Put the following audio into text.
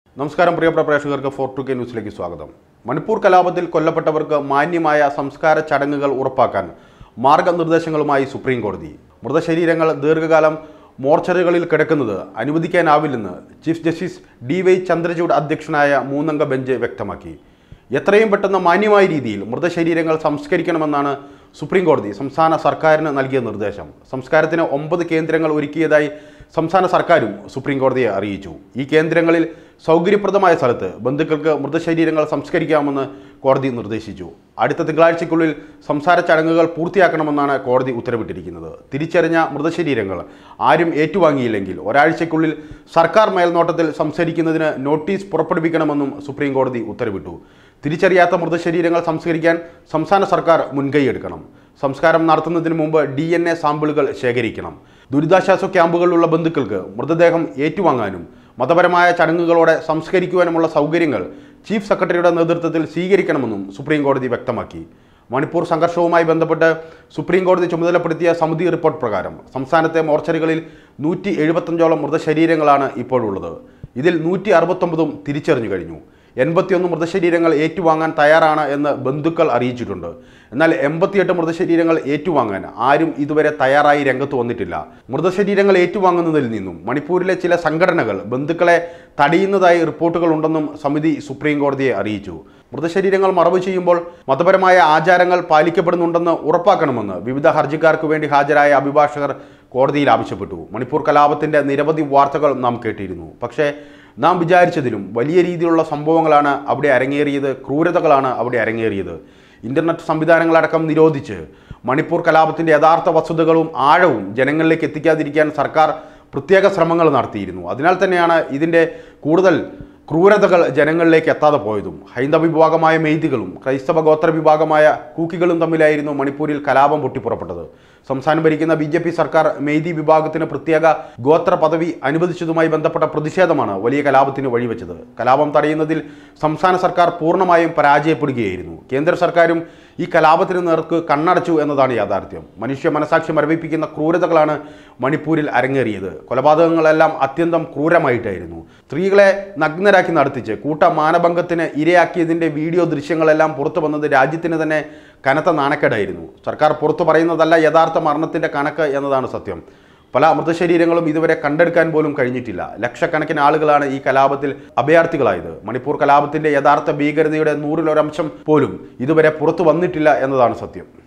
നമസ്കാരം പ്രിയപ്പെട്ട പ്രേക്ഷകർക്ക് ഫോർ ടു കെ ന്യൂസിലേക്ക് സ്വാഗതം മണിപ്പൂർ കലാപത്തിൽ കൊല്ലപ്പെട്ടവർക്ക് മാന്യമായ സംസ്കാര ചടങ്ങുകൾ ഉറപ്പാക്കാൻ മാർഗനിർദ്ദേശങ്ങളുമായി സുപ്രീം കോടതി മൃതശരീരങ്ങൾ ദീർഘകാലം മോർച്ചറികളിൽ കിടക്കുന്നത് അനുവദിക്കാനാവില്ലെന്ന് chief justice D Y Chandrachud അധ്യക്ഷനായ മൂന്നംഗ ബെഞ്ച് വ്യക്തമാക്കി എത്രയും പെട്ടെന്ന് മാന്യമായ രീതിയിൽ മൃതശരീരങ്ങൾ സംസ്കരിക്കണമെന്നാണ് സുപ്രീം കോടതി സംസ്ഥാന സർക്കാരിന് നൽകിയ നിർദ്ദേശം സംസ്കാരത്തിന് ഒമ്പത് കേന്ദ്രങ്ങൾ ഒരുക്കിയതായി സംസ്ഥാന സർക്കാരും സുപ്രീം കോടതിയെ അറിയിച്ചു ഈ കേന്ദ്രങ്ങളിൽ സൗകര്യപ്രദമായ സ്ഥലത്ത് ബന്ധുക്കൾക്ക് മൃതശരീരങ്ങൾ സംസ്കരിക്കാമെന്ന് കോടതി നിർദ്ദേശിച്ചു അടുത്ത തിങ്കളാഴ്ചയ്ക്കുള്ളിൽ സംസാര ചടങ്ങുകൾ പൂർത്തിയാക്കണമെന്നാണ് കോടതി ഉത്തരവിട്ടിരിക്കുന്നത് തിരിച്ചറിഞ്ഞ മൃതശരീരങ്ങൾ ആരും ഏറ്റുവാങ്ങിയില്ലെങ്കിൽ ഒരാഴ്ചയ്ക്കുള്ളിൽ സർക്കാർ മേൽനോട്ടത്തിൽ സംസ്കരിക്കുന്നതിന് നോട്ടീസ് പുറപ്പെടുവിക്കണമെന്നും സുപ്രീം കോടതി ഉത്തരവിട്ടു തിരിച്ചറിയാത്ത മൃതശരീരങ്ങൾ സംസ്കരിക്കാൻ സംസ്ഥാന സർക്കാർ മുൻകൈയെടുക്കണം സംസ്കാരം നടത്തുന്നതിന് മുമ്പ് ഡി എൻ എ സാമ്പിളുകൾ ശേഖരിക്കണം ദുരിതാശ്വാസ ക്യാമ്പുകളിലുള്ള ബന്ധുക്കൾക്ക് മൃതദേഹം ഏറ്റുവാങ്ങാനും മതപരമായ ചടങ്ങുകളോടെ സംസ്കരിക്കുവാനുമുള്ള സൗകര്യങ്ങൾ ചീഫ് സെക്രട്ടറിയുടെ നേതൃത്വത്തിൽ സ്വീകരിക്കണമെന്നും സുപ്രീം കോടതി വ്യക്തമാക്കി മണിപ്പൂർ സംഘർഷവുമായി ബന്ധപ്പെട്ട് സുപ്രീം കോടതി ചുമതലപ്പെടുത്തിയ സമിതി റിപ്പോർട്ട് പ്രകാരം സംസ്ഥാനത്തെ മോർച്ചറികളിൽ നൂറ്റി എഴുപത്തഞ്ചോളം മൃതശരീരങ്ങളാണ് ഇപ്പോഴുള്ളത് ഇതിൽ നൂറ്റി അറുപത്തൊമ്പതും തിരിച്ചറിഞ്ഞു കഴിഞ്ഞു എൺപത്തിയൊന്ന് മൃതശരീരങ്ങൾ ഏറ്റുവാങ്ങാൻ തയ്യാറാണ് എന്ന് ബന്ധുക്കൾ അറിയിച്ചിട്ടുണ്ട് എന്നാൽ എൺപത്തിയെട്ട് മൃതശരീരങ്ങൾ ഏറ്റുവാങ്ങാൻ ആരും ഇതുവരെ തയ്യാറായി രംഗത്ത് വന്നിട്ടില്ല മൃതശരീരങ്ങൾ ഏറ്റുവാങ്ങുന്നതിൽ നിന്നും മണിപ്പൂരിലെ ചില സംഘടനകൾ ബന്ധുക്കളെ തടയുന്നതായി റിപ്പോർട്ടുകൾ ഉണ്ടെന്നും സമിതി സുപ്രീം കോടതിയെ അറിയിച്ചു മൃതശരീരങ്ങൾ മറവ് ചെയ്യുമ്പോൾ മതപരമായ ആചാരങ്ങൾ പാലിക്കപ്പെടുന്നുണ്ടെന്ന് ഉറപ്പാക്കണമെന്ന് വിവിധ ഹർജിക്കാർക്ക് വേണ്ടി ഹാജരായ അഭിഭാഷകർ കോടതിയിൽ ആവശ്യപ്പെട്ടു മണിപ്പൂർ കലാപത്തിന്റെ നിരവധി വാർത്തകൾ നാം കേട്ടിരുന്നു പക്ഷേ നാം വിചാരിച്ചതിലും വലിയ രീതിയിലുള്ള സംഭവങ്ങളാണ് അവിടെ അരങ്ങേറിയത് ക്രൂരതകളാണ് അവിടെ അരങ്ങേറിയത് ഇന്റർനെറ്റ് സംവിധാനങ്ങളടക്കം നിരോധിച്ച് മണിപ്പൂർ കലാപത്തിന്റെ യഥാർത്ഥ വസ്തുതകളും ആഴവും ജനങ്ങളിലേക്ക് എത്തിക്കാതിരിക്കാൻ സർക്കാർ പ്രത്യേക ശ്രമങ്ങൾ നടത്തിയിരുന്നു അതിനാൽ തന്നെയാണ് ഇതിൻ്റെ കൂടുതൽ ക്രൂരതകൾ ജനങ്ങളിലേക്ക് എത്താതെ പോയതും ഹൈന്ദവ വിഭാഗമായ മെയ്തികളും ക്രൈസ്തവ ഗോത്ര വിഭാഗമായ കൂക്കികളും തമ്മിലായിരുന്നു മണിപ്പൂരിൽ കലാപം പൊട്ടിപ്പുറപ്പെട്ടത് സംസ്ഥാനം ഭരിക്കുന്ന ബി ജെ പി സർക്കാർ മെയ്തി വിഭാഗത്തിന് പ്രത്യേക ഗോത്ര പദവി അനുവദിച്ചതുമായി ബന്ധപ്പെട്ട പ്രതിഷേധമാണ് വലിയ കലാപത്തിന് വഴിവെച്ചത് കലാപം തടയുന്നതിൽ സംസ്ഥാന സർക്കാർ പൂർണ്ണമായും പരാജയപ്പെടുകയായിരുന്നു കേന്ദ്ര സർക്കാരും ഈ കലാപത്തിന് നേർക്ക് കണ്ണടച്ചു എന്നതാണ് യാഥാർത്ഥ്യം മനുഷ്യ മനസാക്ഷി മരവിപ്പിക്കുന്ന ക്രൂരതകളാണ് മണിപ്പൂരിൽ അരങ്ങേറിയത് കൊലപാതകങ്ങളെല്ലാം അത്യന്തം ക്രൂരമായിട്ടായിരുന്നു സ്ത്രീകളെ നഗ്നരാക്കി നടത്തിച്ച് കൂട്ട മാനഭംഗത്തിന് ഇരയാക്കിയതിൻ്റെ വീഡിയോ ദൃശ്യങ്ങളെല്ലാം പുറത്തു വന്നത് രാജ്യത്തിന് തന്നെ കനത്ത നാണക്കേടായിരുന്നു സർക്കാർ പുറത്തു പറയുന്നതല്ല യഥാർത്ഥ മരണത്തിൻ്റെ കണക്ക് എന്നതാണ് സത്യം പല മൃതശരീരങ്ങളും ഇതുവരെ കണ്ടെടുക്കാൻ പോലും കഴിഞ്ഞിട്ടില്ല ലക്ഷക്കണക്കിന് ആളുകളാണ് ഈ കലാപത്തിൽ അഭയാർത്ഥികളായത് മണിപ്പൂർ കലാപത്തിന്റെ യഥാർത്ഥ ഭീകരതയുടെ നൂറിലൊരംശം പോലും ഇതുവരെ പുറത്തു വന്നിട്ടില്ല എന്നതാണ് സത്യം